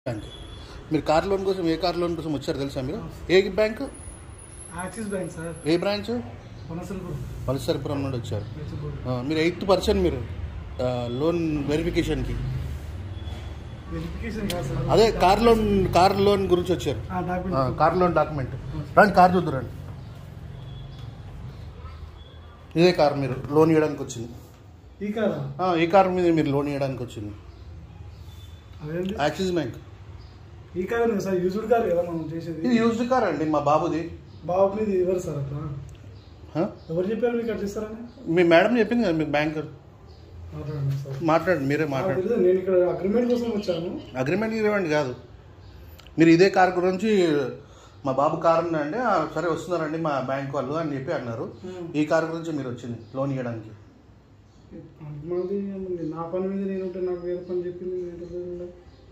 Bank మీరు car loan కోసం ఏ car loan కోసం వచ్చారు తెలుసా మీరు ఏ బ్యాంక్ యాక్సిస్ బ్యాంక్ సార్ ఏ బ్రాంచ్ వనసల్పూర్ వలసరిపురం నుండి వచ్చారు మెచ్చుకోడు ఆ, మీరు ఎయిత్ పర్సెంట్ మీరు ఆ, లోన్ వెరిఫికేషన్కి వెరిఫికేషన్ కాదు సార్ అదే కార్ లోన్ కార్ లోన్ గురించి వచ్చారు ఆ, ఆ, డాక్యుమెంట్ కార్ లోన్ డాక్యుమెంట్ రండి కార్ చూద్దు రండి ఇదే కార్ మీరు లోన్ ఇవ్వడానికి వచ్చింది ఈ కాదా ఆ, ఈ కార్ మీద మీరు లోన్ ఇవ్వడానికి వచ్చింది అదేంటి యాక్సిస్ బ్యాంక్ ఈ కార్ ఉంది సార్ యూజ్డ్ కార్ కదా మనం చేసేది ఇది యూజ్డ్ కార్ అండి మా బాబుది బాబు మీద ఇవ్వరు సార్ అట్లా ఆ? ఎవరు చెప్పారు మీకు అట్లా ఇస్తారని మీ మేడం చెప్పింది కదా మీ బ్యాంకర్ మాట్లాడండి సార్ మాట్లాడండి మీరే నాకు మాట్లాడండి తెలీదు, నేను ఇక్కడ అగ్రిమెంట్ కోసం వచ్చాను అగ్రిమెంట్ ఇవ్వండి కాదు మీరు ఇదే కార్ గురించి మా బాబు కార్ ఉందండి "ఆ, సరే వస్తున్నారండి మా బ్యాంక్ వాళ్ళు అని చెప్పి అన్నారు ఈ కార్ గురించి మీరు వచ్చింది లోన్ ఇవ్వడానికి మాది నా పని మీద నేను ఉంటే నాకు వేరే పని చెప్పింది నేను ఎంత దూరం ఉండాలి?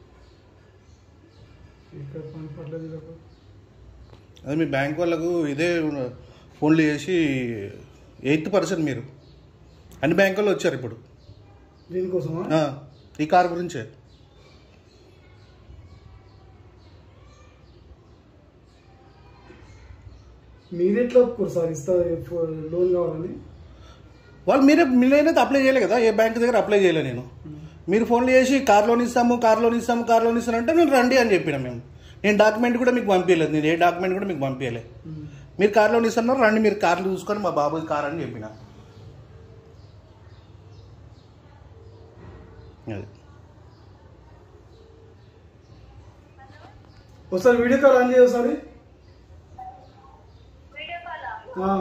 ఇక్కడ పని పడలేదు ఇలా అదే మీ బ్యాంక్ వాళ్ళకు ఇదే ఫోన్లు చేసి ఎయిత్ పర్సెంట్ మీరు అన్ని బ్యాంక్ వాళ్ళు వచ్చారు ఇప్పుడు దీనికోసమా ఆ, ఈ కార్ గురించే మీరు ఎట్లా ఒప్పుకోరు సార్ ఇస్తా లోన్ కావాలని వాళ్ళు మీరే మీరైతే అప్లై చేయలే కదా ఏ బ్యాంక్ దగ్గర అప్లై చేయలే నేను మీరు ఫోన్లు చేసి కార్ లోన్ ఇస్తాము కార్ లోన్ ఇస్తాము కార్ లోన్ ఇస్తానంటే నేను రండి అని చెప్పిన మేము నేను డాక్యుమెంట్ కూడా మీకు పంపించలేదు నేను ఏ డాక్యుమెంట్ కూడా మీకు పంపించలే మీరు కార్ లోన్ ఇస్తున్నారు రండి మీరు కార్లు చూసుకొని మా బాబు కార్ అని చెప్పిన అది ఒకసారి వీడియో కాల్ ఆన్ చేయ ఒకసారి వీడియో కాల్ ఆ.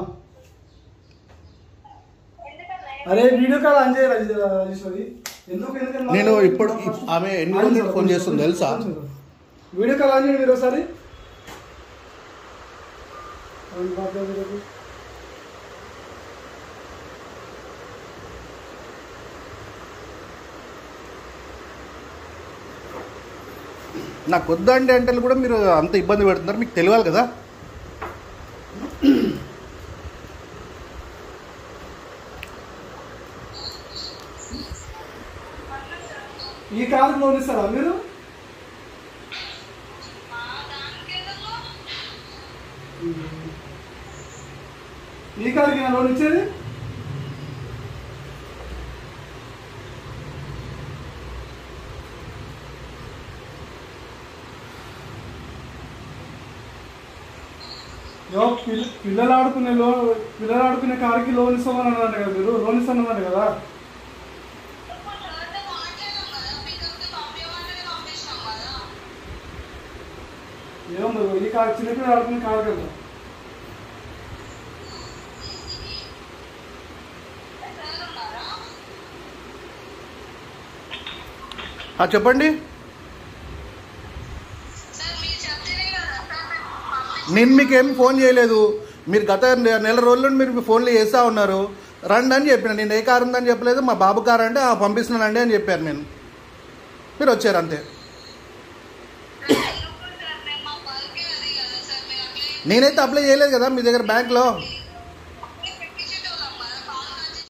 ఎందుకన్నా అరే వీడియో కాల్ ఆన్ చేయ రాజేశ్వరి రాజేశ్వరి ఎందుకు ఎందుకంటే నేను ఇప్పుడు ఇప్- ఆమె ఎన్ని రోజుల నుంచి ఫోన్ చేస్తుంది తెలుసా? వీడియో కాల్ ఆన్ చేయండి మీరు ఒకసారి అవును, మాట్లాడలేదు. నాకు వద్దండి అంటే కూడా మీరు అంత ఇబ్బంది పెడుతున్నారు మీకు తెలియాలి కదా ఈ కార్ లోన్ ఇస్తారా మీరు ఈ కార్కి నా లోన్ ఇచ్చేది యో, పిల్ల- పిల్లలు ఆడుకునే లోన్ పిల్లలు ఆడుకునే కార్కి లోన్ ఇస్తామని అన్నారు కదా మీరు లోన్ ఇస్తానన్నారు కదా ఏమో మరి ఈ కార్ చిన్నపిల్లలు ఆడుకునే కార్ కదా ఆ, చెప్పండి నేను మీకు ఏం ఫోన్ చేయలేదు మీరు గత నె- నెల రోజుల నుండి మీరు ఫోన్లు చేస్తూ ఉన్నారు రండి అని చెప్పిన నేను ఏ కారు ఉందని చెప్పలేదు మా బాబు కారు అంటే "ఆ, పంపిస్తున్నానండి అని చెప్పారు నేను మీరు వచ్చారు అంతే నేనైతే అప్లై చేయలేదు కదా మీ దగ్గర బ్యాంక్లో ప్లీజ్